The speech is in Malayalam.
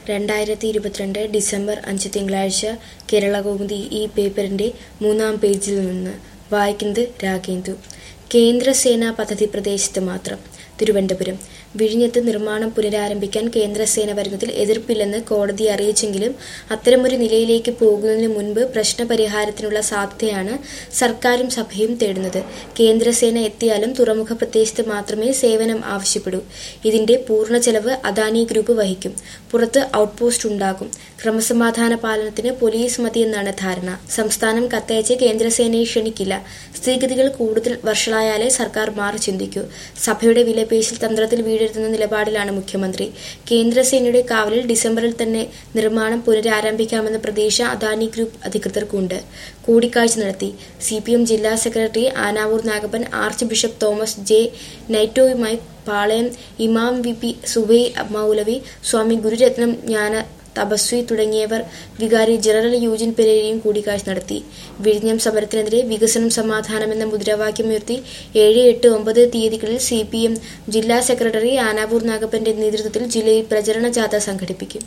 രണ്ടായിരത്തി ഇരുപത്തിരണ്ട് ഡിസംബർ അഞ്ച് തിങ്കളാഴ്ച കേരളകൗമുദി ഈ പേപ്പറിന്റെ മൂന്നാം പേജിൽ നിന്ന് വായിക്കുന്നത് രാഗേന്ദു കേന്ദ്രസേന പദ്ധതി പ്രദേശത്ത് മാത്രം തിരുവനന്തപുരം വിഴിഞ്ഞത്ത് നിർമ്മാണം പുനരാരംഭിക്കാൻ കേന്ദ്രസേന വരുന്നതിൽ എതിർപ്പില്ലെന്ന് കോടതി അറിയിച്ചെങ്കിലും അത്തരമൊരു നിലയിലേക്ക് പോകുന്നതിന് മുൻപ് പ്രശ്നപരിഹാരത്തിനുള്ള സാധ്യതയാണ് സർക്കാരും സഭയും തേടുന്നത് കേന്ദ്രസേന എത്തിയാലും തുറമുഖ പ്രദേശത്ത് മാത്രമേ സേവനം ആവശ്യപ്പെടൂ ഇതിന്റെ പൂർണ്ണ ചെലവ് അദാനി ഗ്രൂപ്പ് വഹിക്കും പുറത്ത് ഔട്ട്പോസ്റ്റ് ഉണ്ടാകും ക്രമസമാധാന പാലനത്തിന് പോലീസ് മതിയെന്നാണ് ധാരണ സംസ്ഥാനം കത്തയച്ച് കേന്ദ്രസേനയെ ക്ഷണിക്കില്ല സ്ഥിതിഗതികൾ കൂടുതൽ വഷളായാലേ സർക്കാർ മാറി ചിന്തിക്കൂ സഭയുടെ വിലപേശൽ തന്ത്രത്തിൽ വീഴരുതെന്ന നിലപാടിലാണ് മുഖ്യമന്ത്രി കേന്ദ്രസേനയുടെ കാവലിൽ ഡിസംബറിൽ തന്നെ നിർമ്മാണം പുനരാരംഭിക്കാമെന്ന പ്രതീക്ഷ അദാനി ഗ്രൂപ്പ് അധികൃതർക്കുണ്ട് കൂടിക്കാഴ്ച നടത്തി സി പി എം ജില്ലാ സെക്രട്ടറി Anavoor Nagappan archbishop Thomas J നൈറ്റോയുമായി പാളയം ഇമാം വി പി സുബൈ മൗലവി സ്വാമി ഗുരുരത്നം ജ്ഞാന തപസ്വി തുടങ്ങിയവർ വികാരി ജനറൽ യൂജിൻ പെരേരയും കൂടിക്കാഴ്ച നടത്തി വിഴിഞ്ഞം സമരത്തിനെതിരെ വികസനം സമാധാനം എന്ന മുദ്രാവാക്യമുയർത്തി ഏഴ് എട്ട് ഒമ്പത് തീയതികളിൽ സി പി എം ജില്ലാ സെക്രട്ടറി ആനാവൂർ നാഗപ്പന്റെ നേതൃത്വത്തിൽ ജില്ലയിൽ പ്രചരണ ജാഥ സംഘടിപ്പിക്കും